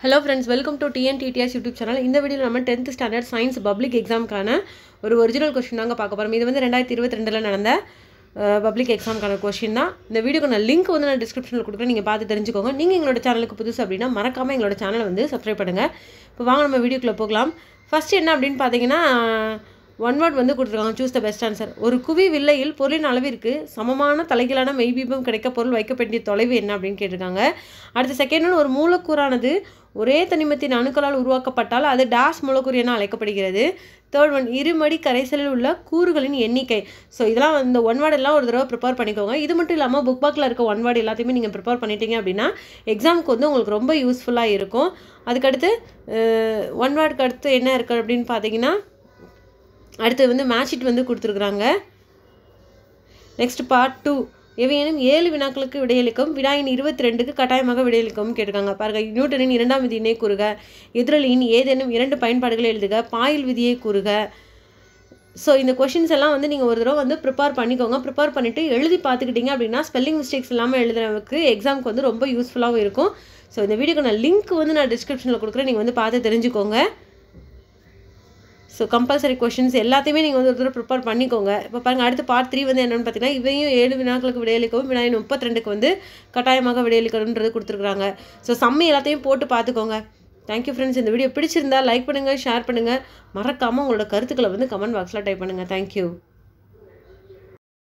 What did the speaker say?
hello friends welcome to TNTDS YouTube channel இந்த வீடியோவில் நம்ம டென்த் ஸ்டாண்டர்ட் சயின்ஸ் பப்ளிக் எக்ஸாமுக்கான ஒரு ஒரிஜினல் கொஸ்டின் தாங்க பார்க்க போகிறோம் இது வந்து ரெண்டாயிரத்தி இருபத்தி ரெண்டில் நடந்த பப்ளிக் எக்ஸாமுக்கான கொஸ்டின் தான் இந்த வீடியோக்கு நான் லிங்க் வந்து நான் டிஸ்கிரிப்ஷனில் கொடுக்குறேன் நீங்கள் பார்த்து தெரிஞ்சுக்கோங்க நீங்கள் எங்களோட சேனலுக்கு புதுசு அப்படின்னா மறக்காமல் எங்களோட சேனலை வந்து சப்ஸ்கிரைப் பண்ணுங்கள் இப்போ வாங்க நம்ம வீடியோக்குள்ளே போகலாம் ஃபஸ்ட்டு என்ன அப்படின்னு பார்த்தீங்கன்னா ஒன் வேர்ட் வந்து கொடுத்துருக்காங்க சூஸ் த பெஸ்ட் ஆன்சர் ஒரு குவி வில்லையில் பொருளின் அளவிற்கு சமமான தலைகீழான மெய்பீபம் கிடைக்க பொருள் வைக்க வேண்டிய தொலைவு என்ன அப்படின்னு கேட்டிருக்காங்க அடுத்த செகண்ட் ஒன் ஒரு மூலக்கூறானது ஒரே தனிமத்தின் அணுக்களால் உருவாக்கப்பட்டால் அது டாஸ் மூலக்கூறு என அழைக்கப்படுகிறது தேர்ட் ஒன் இருமடி கரைசலில் உள்ள கூறுகளின் எண்ணிக்கை ஸோ இதெல்லாம் இந்த ஒன் வேர்ட் எல்லாம் ஒரு தடவை ப்ரிப்பேர் பண்ணிக்கோங்க இது மட்டும் இல்லாமல் புக் பேக்கில் இருக்க ஒன் வேர்டு எல்லாத்தையுமே நீங்கள் ப்ரிப்பேர் பண்ணிட்டீங்க அப்படின்னா எக்ஸாமுக்கு வந்து உங்களுக்கு ரொம்ப யூஸ்ஃபுல்லாக இருக்கும் அதுக்கடுத்து ஒன் வேர்டுக்கு அடுத்து என்ன இருக்குது அப்படின்னு பார்த்தீங்கன்னா அடுத்து வந்து மேட்ச் ஷீட் வந்து கொடுத்துருக்குறாங்க நெக்ஸ்ட் பார்ட் டூ எவையேனும் ஏழு வினாக்களுக்கு விடையளிக்கும் வினாயின் இருபத்தி ரெண்டுக்கு கட்டாயமாக விடையளிக்கும் கேட்டிருக்காங்க பாருங்க நியூட்டனின் இரண்டாம் விதியினை கூறுக எதிரொலியின் ஏதேனும் இரண்டு பயன்பாடுகளை எழுதுக பாயில் விதியை கூறுக ஸோ இந்த கொஷின்ஸ் எல்லாம் வந்து நீங்கள் ஒரு தடவை வந்து ப்ரிப்பேர் பண்ணிக்கோங்க ப்ரிப்பேர் பண்ணிவிட்டு எழுதி பார்த்துக்கிட்டீங்க அப்படின்னா ஸ்பெல்லிங் மிஸ்டேக்ஸ் இல்லாமல் எழுதுறதுக்கு எக்ஸாமுக்கு வந்து ரொம்ப யூஸ்ஃபுல்லாகவும் இருக்கும் ஸோ இந்த வீடியோக்கு நான் லிங்க் வந்து நான் டிஸ்கிரிப்ஷனில் கொடுக்குறேன் நீங்கள் வந்து பார்த்து தெரிஞ்சுக்கோங்க ஸோ கம்பல்சரி கொஷின்ஸ் எல்லாத்தையுமே நீங்கள் வந்து ஒரு தடவை ப்ரிப்பேர் பண்ணிக்கோங்க இப்போ பாருங்கள் அடுத்து பார்ட் த்ரீ வந்து என்னென்னு பார்த்தீங்கன்னா இவையும் ஏழு வினாக்களுக்கு விடையளிக்கவும் வினாயின் முப்பத்தி ரெண்டுக்கு வந்து கட்டாயமாக விடையளிக்கணுன்றது கொடுத்துருக்குறாங்க ஸோ சம்மி எல்லாத்தையும் போட்டு பார்த்துக்கோங்க தேங்க்யூ ஃப்ரெண்ட்ஸ் இந்த வீடியோ பிடிச்சிருந்தா லைக் பண்ணுங்கள் ஷேர் பண்ணுங்கள் மறக்காமல் உங்களோட கருத்துக்களை வந்து கமெண்ட் பாக்ஸில் டைப் பண்ணுங்கள் தேங்க்யூ